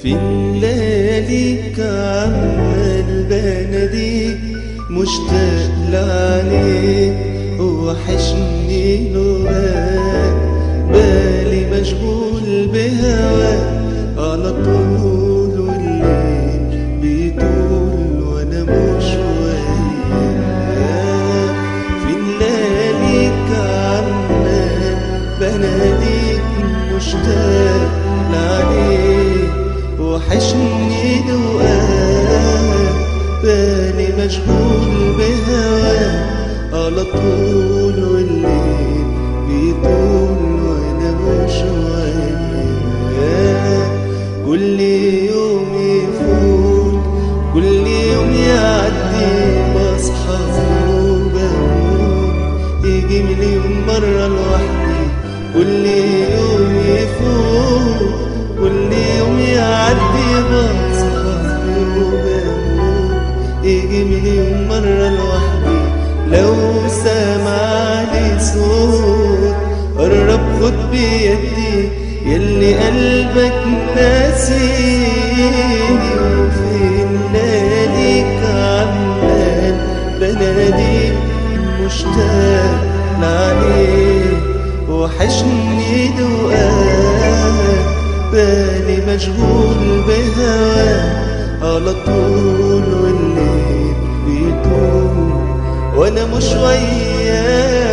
في اللياليك عمال بناديك مشتاق لعليك وحشني لقاك بالي مشغول بهواك على طول والليل بيطول وانا مش وياك في اللياليك عمال بناديك مشتاق لعليك وحشني لقاك بالي مشغول بهواك على طول والليل بيطول وانا مش وياك كل يوم يفوت كل يوم يعدي بصحى وبموت يجي مليون مرة لوحدي كل يوم يفوت كل يوم يعدي بصحى وبموت يجي مليون مرة لوحدي لو سمع لي صوت قرب خد بيدي يلي قلبك ناسيني وفين لياليك عمال بناديك مشتاق لعليك وحشني لقاك بالي مشغول بهواك على طول والليل بيطول وانا مش وياك